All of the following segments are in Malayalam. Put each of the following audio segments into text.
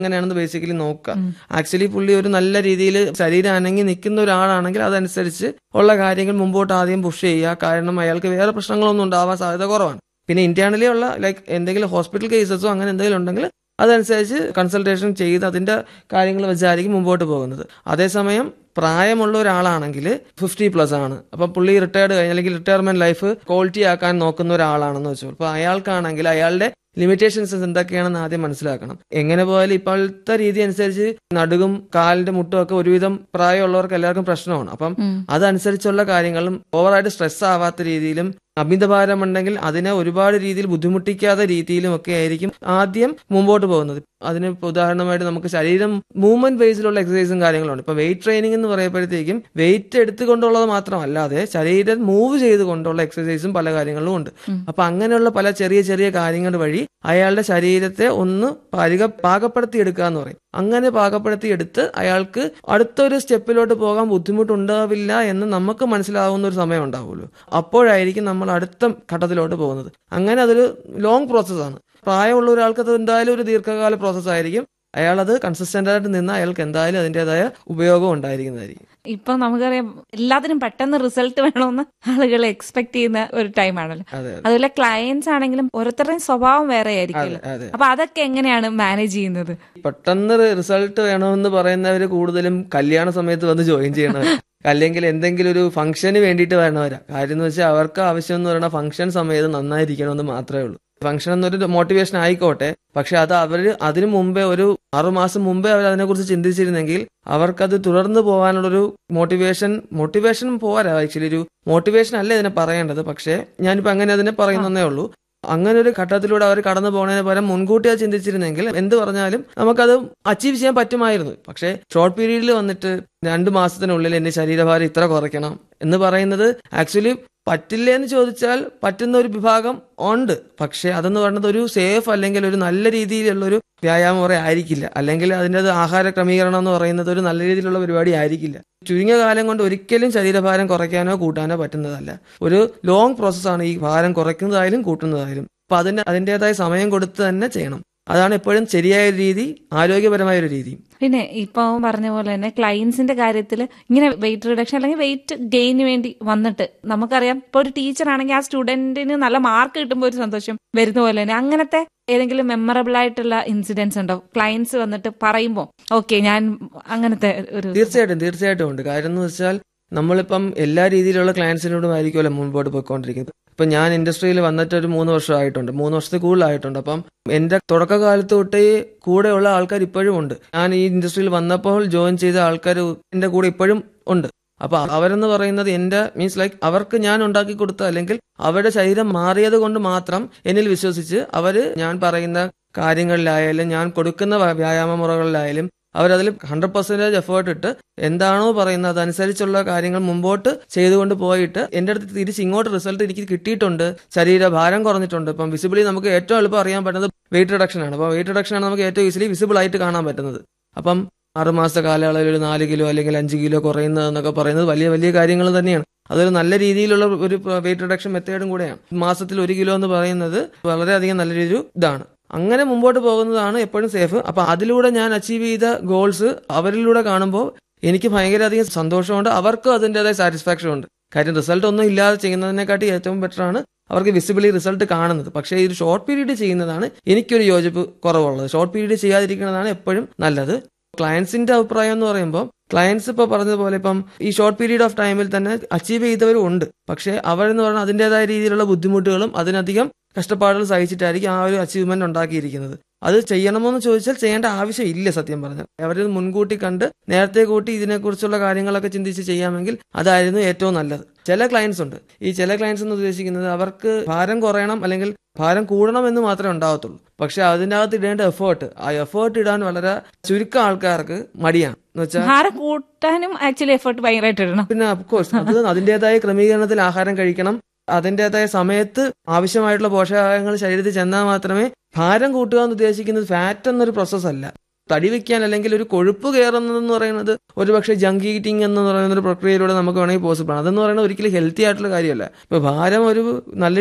അങ്ങനെയാണെന്ന് ബേസിക്കലി നോക്കുക ആക്ച്വലി പുള്ളി ഒരു നല്ല രീതിയിൽ ശരീരം അനങ്ങി നിൽക്കുന്ന ഒരാളാണെങ്കിൽ അതനുസരിച്ച് ഉള്ള കാര്യങ്ങൾ മുമ്പോട്ട് ആദ്യം പുഷ് ചെയ്യുക കാരണം അയാൾക്ക് വേറെ പ്രശ്നങ്ങളൊന്നും ഉണ്ടാവാൻ സാധ്യത കുറവാണ് പിന്നെ ഇന്റേണലി ഉള്ള ലൈക്ക് എന്തെങ്കിലും ഹോസ്പിറ്റൽ കേസസോ അങ്ങനെ എന്തെങ്കിലും ഉണ്ടെങ്കിൽ അതനുസരിച്ച് കൺസൾട്ടേഷൻ ചെയ്ത് അതിന്റെ കാര്യങ്ങൾ വെച്ചായിരിക്കും മുമ്പോട്ട് പോകുന്നത് അതേസമയം പ്രായമുള്ള ഒരാളാണെങ്കിൽ ഫിഫ്റ്റി പ്ലസ് ആണ് അപ്പൊ പുള്ളി റിട്ടയർഡ് കഴിഞ്ഞ് അല്ലെങ്കിൽ റിട്ടയർമെന്റ് ലൈഫ് ക്വാളിറ്റി ആക്കാൻ നോക്കുന്ന ഒരാളാണെന്ന് വെച്ചു അപ്പൊ അയാൾക്കാണെങ്കിൽ അയാളുടെ ലിമിറ്റേഷൻസ് എന്തൊക്കെയാണെന്ന് ആദ്യം മനസ്സിലാക്കണം എങ്ങനെ പോയാലും ഇപ്പോഴത്തെ രീതി അനുസരിച്ച് നടുകും കാലിന്റെ മുട്ടും ഒക്കെ ഒരുവിധം പ്രായമുള്ളവർക്ക് എല്ലാവർക്കും പ്രശ്നമാണ് അപ്പം അതനുസരിച്ചുള്ള കാര്യങ്ങളും ഓവറായിട്ട് സ്ട്രെസ് ആവാത്ത രീതിയിലും അമിതഭാരം ഉണ്ടെങ്കിൽ അതിനെ ഒരുപാട് രീതിയിൽ ബുദ്ധിമുട്ടിക്കാത്ത രീതിയിലും ഒക്കെ ആയിരിക്കും ആദ്യം മുമ്പോട്ട് പോകുന്നത് അതിന് ഇപ്പൊ ഉദാഹരണമായിട്ട് നമുക്ക് ശരീരം മൂവ്മെന്റ് ബേസിലുള്ള എക്സസൈസും കാര്യങ്ങളുണ്ട് ഇപ്പൊ വെയിറ്റ് ട്രെയിനിങ് എന്ന് പറയുമ്പോഴത്തേക്കും വെയിറ്റ് എടുത്തുകൊണ്ടുള്ളത് മാത്രമല്ലാതെ ശരീരം മൂവ് ചെയ്തുകൊണ്ടുള്ള എക്സസൈസും പല കാര്യങ്ങളും ഉണ്ട് അപ്പൊ അങ്ങനെയുള്ള പല ചെറിയ ചെറിയ കാര്യങ്ങൾ വഴി അയാളുടെ ശരീരത്തെ ഒന്ന് പാലിക പാകപ്പെടുത്തി എടുക്കുക എന്ന് പറയും അങ്ങനെ പാകപ്പെടുത്തി എടുത്ത് അയാൾക്ക് അടുത്തൊരു സ്റ്റെപ്പിലോട്ട് പോകാൻ ബുദ്ധിമുട്ടുണ്ടാവില്ല എന്ന് നമുക്ക് മനസ്സിലാവുന്ന ഒരു സമയം ഉണ്ടാവുമല്ലോ അപ്പോഴായിരിക്കും നമ്മൾ അടുത്ത ഘട്ടത്തിലോട്ട് പോകുന്നത് അങ്ങനെ അതൊരു ലോങ് പ്രോസസ്സാണ് പ്രായമുള്ള ഒരാൾക്ക് അത് എന്തായാലും ഒരു ദീർഘകാല പ്രോസസ്സ് ആയിരിക്കും അയാൾ അത് കൺസിസ്റ്റന്റ് ആയിട്ട് നിന്ന് അയാൾക്ക് എന്തായാലും അതിൻ്റെതായ ഉപയോഗം ഉണ്ടായിരിക്കുന്നതായിരിക്കും ഇപ്പൊ നമുക്കറിയാം എല്ലാത്തിനും പെട്ടെന്ന് റിസൾട്ട് വേണമെന്ന് ആളുകൾ എക്സ്പെക്ട് ചെയ്യുന്ന ഒരു ടൈമാണല്ലോ അതെ അതുപോലെ ക്ലയൻസ് ആണെങ്കിലും ഓരോരുത്തരുടെയും സ്വഭാവം വേറെ ആയിരിക്കുമല്ലോ അതെ അപ്പൊ അതൊക്കെ എങ്ങനെയാണ് മാനേജ് ചെയ്യുന്നത് പെട്ടെന്ന് റിസൾട്ട് വേണമെന്ന് പറയുന്നവര് കൂടുതലും കല്യാണ സമയത്ത് വന്ന് ജോയിൻ ചെയ്യണവരാ അല്ലെങ്കിൽ എന്തെങ്കിലും ഒരു ഫംഗ്ഷന് വേണ്ടിയിട്ട് വരണവരാ കാര്യം എന്ന് വെച്ചാൽ അവർക്ക് ആവശ്യം എന്ന് പറയുന്ന ഫംഗ്ഷൻ സമയത്ത് നന്നായിരിക്കണമെന്ന് മാത്രമേ ഉള്ളൂ ഫംഗ്ഷൻ എന്നൊരു മോട്ടിവേഷൻ ആയിക്കോട്ടെ പക്ഷെ അത് അവര് അതിനു മുമ്പേ ഒരു ആറുമാസം മുമ്പേ അവർ അതിനെക്കുറിച്ച് ചിന്തിച്ചിരുന്നെങ്കിൽ അവർക്കത് തുടർന്ന് പോകാനുള്ളൊരു മോട്ടിവേഷൻ മോട്ടിവേഷൻ പോരാ ആക്ച്വലി ഒരു മോട്ടിവേഷൻ അല്ല ഇതിനെ പറയേണ്ടത് പക്ഷേ ഞാനിപ്പോ അങ്ങനെ അതിനെ പറയുന്നേ ഉള്ളൂ അങ്ങനെ ഒരു ഘട്ടത്തിലൂടെ അവർ കടന്നു പോകുന്നതിന് പകരം മുൻകൂട്ടി അത് ചിന്തിച്ചിരുന്നെങ്കിൽ എന്ത് പറഞ്ഞാലും നമുക്കത് അച്ചീവ് ചെയ്യാൻ പറ്റുമായിരുന്നു പക്ഷേ ഷോർട്ട് പീരീഡിൽ വന്നിട്ട് രണ്ട് മാസത്തിനുള്ളിൽ എന്റെ ശരീരഭാരം ഇത്ര കുറയ്ക്കണം എന്ന് പറയുന്നത് ആക്ച്വലി പറ്റില്ല എന്ന് ചോദിച്ചാൽ പറ്റുന്ന ഒരു വിഭാഗം ഉണ്ട് പക്ഷെ അതെന്ന് പറയുന്നത് ഒരു സേഫ് അല്ലെങ്കിൽ ഒരു നല്ല രീതിയിലുള്ള ഒരു വ്യായാമം മുറ ആയിരിക്കില്ല അല്ലെങ്കിൽ അതിൻ്റെ ആഹാര ക്രമീകരണം എന്ന് പറയുന്നത് ഒരു നല്ല രീതിയിലുള്ള പരിപാടി ആയിരിക്കില്ല ചുരുങ്ങിയ കാലം കൊണ്ട് ഒരിക്കലും ശരീരഭാരം കുറയ്ക്കാനോ കൂട്ടാനോ പറ്റുന്നതല്ല ഒരു ലോങ് പ്രോസസ്സാണ് ഈ ഭാരം കുറയ്ക്കുന്നതായാലും കൂട്ടുന്നതായാലും അപ്പൊ അതിന് അതിൻ്റെതായ സമയം കൊടുത്ത് തന്നെ ചെയ്യണം അതാണ് എപ്പോഴും ശരിയായ ഒരു രീതി ആരോഗ്യപരമായ ഒരു രീതി പിന്നെ ഇപ്പൊ പറഞ്ഞ പോലെ തന്നെ ക്ലയൻസിന്റെ കാര്യത്തിൽ ഇങ്ങനെ വെയിറ്റ് റിഡക്ഷൻ അല്ലെങ്കിൽ വെയിറ്റ് ഗെയിന് വേണ്ടി വന്നിട്ട് നമുക്കറിയാം ഇപ്പൊ ഒരു ടീച്ചർ ആണെങ്കിൽ ആ സ്റ്റുഡന്റിന് നല്ല മാർക്ക് കിട്ടുമ്പോൾ ഒരു സന്തോഷം വരുന്ന പോലെ തന്നെ അങ്ങനത്തെ ഏതെങ്കിലും മെമ്മറബിൾ ആയിട്ടുള്ള ഇൻസിഡൻസ് ഉണ്ടോ ക്ലയൻസ് വന്നിട്ട് പറയുമ്പോൾ ഓക്കെ ഞാൻ അങ്ങനത്തെ ഒരു തീർച്ചയായിട്ടും തീർച്ചയായിട്ടും ഉണ്ട് കാര്യം എന്ന് വെച്ചാൽ നമ്മളിപ്പം എല്ലാ രീതിയിലുള്ള ക്ലയൻസിനോടും ആയിരിക്കുമല്ലോ മുൻപോട്ട് പോയിക്കൊണ്ടിരിക്കുന്നത് ഇപ്പൊ ഞാൻ ഇൻഡസ്ട്രിയിൽ വന്നിട്ട് ഒരു മൂന്ന് വർഷം ആയിട്ടുണ്ട് മൂന്ന് വർഷത്തിൽ കൂടുതലായിട്ടുണ്ട് അപ്പം എന്റെ തുടക്കകാലത്ത് തൊട്ടേ കൂടെയുള്ള ആൾക്കാർ ഇപ്പോഴും ഉണ്ട് ഞാൻ ഈ ഇൻഡസ്ട്രിയിൽ വന്നപ്പോൾ ജോയിൻ ചെയ്ത ആൾക്കാർ എന്റെ കൂടെ ഇപ്പോഴും ഉണ്ട് അപ്പൊ അവരെന്ന് പറയുന്നത് എന്റെ മീൻസ് ലൈക്ക് അവർക്ക് ഞാൻ ഉണ്ടാക്കി കൊടുത്ത അല്ലെങ്കിൽ അവരുടെ ശരീരം മാറിയത് കൊണ്ട് മാത്രം എന്നിൽ വിശ്വസിച്ച് അവര് ഞാൻ പറയുന്ന കാര്യങ്ങളിലായാലും ഞാൻ കൊടുക്കുന്ന വ്യ- വ്യായാമ മുറകളിലായാലും അവരതിൽ ഹൺഡ്രഡ് പെർസെന്റേജ് എഫേർട്ട് ഇട്ട് എന്താണോ പറയുന്നത് അതനുസരിച്ചുള്ള കാര്യങ്ങൾ മുമ്പോട്ട് ചെയ്തുകൊണ്ട് പോയിട്ട് എന്റെ അടുത്ത് തിരിച്ച് ഇങ്ങോട്ട് റിസൾട്ട് എനിക്ക് കിട്ടിയിട്ടുണ്ട് ശരീരഭാരം കുറഞ്ഞിട്ടുണ്ട് ഇപ്പം വിസിബിളി നമുക്ക് ഏറ്റവും എളുപ്പം അറിയാൻ പറ്റുന്നത് വെയിറ്റ് റിഡക്ഷൻ ആണ് അപ്പോൾ വെയിറ്റ് റിഡക്ഷൻ ആണ് നമുക്ക് ഏറ്റവും ഈസിലി വിസിബിൾ ആയിട്ട് കാണാൻ പറ്റുന്നത് അപ്പം ആറുമാസ കാലയളവിൽ ഒരു നാല് കിലോ അല്ലെങ്കിൽ അഞ്ച് കിലോ കുറയുന്നത് എന്നൊക്കെ പറയുന്നത് വലിയ വലിയ കാര്യങ്ങൾ തന്നെയാണ് അതൊരു നല്ല രീതിയിലുള്ള ഒരു വെയിറ്റ് റിഡക്ഷൻ മെത്തേഡും കൂടെയാണ് മാസത്തിൽ ഒരു കിലോ എന്ന് പറയുന്നത് വളരെയധികം നല്ല രീതിയിൽ ഇതാണ് അങ്ങനെ മുമ്പോട്ട് പോകുന്നതാണ് എപ്പോഴും സേഫ് അപ്പൊ അതിലൂടെ ഞാൻ അച്ചീവ് ചെയ്ത ഗോൾസ് അവരിലൂടെ കാണുമ്പോൾ എനിക്ക് ഭയങ്കര അധികം സന്തോഷമുണ്ട് അവർക്കും അതിൻ്റെതായ സാറ്റിസ്ഫാക്ഷൻ ഉണ്ട് കാര്യം റിസൾട്ട് ഒന്നും ഇല്ലാതെ ചെയ്യുന്നതിനെക്കാട്ടി ഏറ്റവും ബെറ്റർ ആണ് അവർക്ക് വിസിബിളി റിസൾട്ട് കാണുന്നത് പക്ഷേ ഈ ഒരു ഷോർട്ട് പീരീഡ് ചെയ്യുന്നതാണ് എനിക്കൊരു യോജിപ്പ് കുറവുള്ളത് ഷോർട്ട് പീരീഡ് ചെയ്യാതിരിക്കുന്നതാണ് എപ്പോഴും നല്ലത് ക്ലയൻസിന്റെ അഭിപ്രായം എന്ന് പറയുമ്പോൾ ക്ലയൻസ് ഇപ്പൊ പറഞ്ഞതുപോലെ ഇപ്പം ഈ ഷോർട്ട് പീരീഡ് ഓഫ് ടൈമിൽ തന്നെ അച്ചീവ് ചെയ്തവരും ഉണ്ട് പക്ഷേ അവരെന്ന് പറഞ്ഞാൽ അതിൻ്റെതായ രീതിയിലുള്ള ബുദ്ധിമുട്ടുകളും അതിനധികം കഷ്ടപ്പാടുകൾ സഹിച്ചിട്ടായിരിക്കും ആ ഒരു അച്ചീവ്മെന്റ് ഉണ്ടാക്കിയിരിക്കുന്നത് അത് ചെയ്യണമെന്ന് ചോദിച്ചാൽ ചെയ്യേണ്ട ആവശ്യം ഇല്ല സത്യം പറഞ്ഞാൽ അവരിത് മുൻകൂട്ടി കണ്ട് നേരത്തെ കൂട്ടി ഇതിനെക്കുറിച്ചുള്ള കാര്യങ്ങളൊക്കെ ചിന്തിച്ച് ചെയ്യാമെങ്കിൽ അതായിരുന്നു ഏറ്റവും നല്ലത് ചില ക്ലയൻസ് ഉണ്ട് ഈ ചില ക്ലയൻസ് എന്ന് ഉദ്ദേശിക്കുന്നത് അവർക്ക് ഭാരം കുറയണം അല്ലെങ്കിൽ ഭാരം കൂടണം എന്ന് മാത്രമേ ഉണ്ടാകത്തുള്ളൂ പക്ഷെ അതിൻ്റെ അകത്ത് ഇടേണ്ട എഫേർട്ട് ആ എഫേർട്ട് ഇടാൻ വളരെ ചുരുക്കം ആൾക്കാർക്ക് മടിയാണ് എന്ന് വെച്ചാൽ ഭാരം കൂട്ടാനും ആക്ച്വലി എഫേർട്ട് ഭയങ്കരമായിട്ട് ഇടണം പിന്നെ അഫ്കോഴ്സ് അത് അതിൻ്റെതായ ക്രമീകരണത്തിൽ ആഹാരം കഴിക്കണം അതിൻ്റെതായ സമയത്ത് ആവശ്യമായിട്ടുള്ള പോഷകാഹാരങ്ങൾ ശരീരത്തിൽ ചെന്നാൽ മാത്രമേ ഭാരം കൂട്ടുക എന്ന് ഉദ്ദേശിക്കുന്നത് ഫാറ്റ് എന്നൊരു പ്രോസസ്സ് അല്ല തടി വെക്കാൻ അല്ലെങ്കിൽ ഒരു കൊഴുപ്പ് കയറുന്നതെന്ന് പറയുന്നത് ഒരുപക്ഷെ ജങ്ക് ഈറ്റിംഗ് എന്ന് പറയുന്ന ഒരു പ്രക്രിയയിലൂടെ നമുക്ക് വേണമെങ്കിൽ പോസിബിൾ ആണ് അതെന്ന് പറയുന്നത് ഒരിക്കലും ഹെൽത്തി ആയിട്ടുള്ള കാര്യമല്ല ഇപ്പൊ ഭാരം ഒരു നല്ല രീതിയിൽ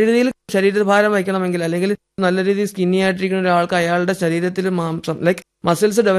ശരീരത്തിൽ ഭാരം വയ്ക്കണമെങ്കിൽ അല്ലെങ്കിൽ നല്ല രീതിയിൽ സ്കിന്നി ആയിട്ടിരിക്കുന്ന ഒരാൾക്ക് അയാളുടെ ശരീരത്തിൽ മാംസം ലൈക്ക് മസിൽസ്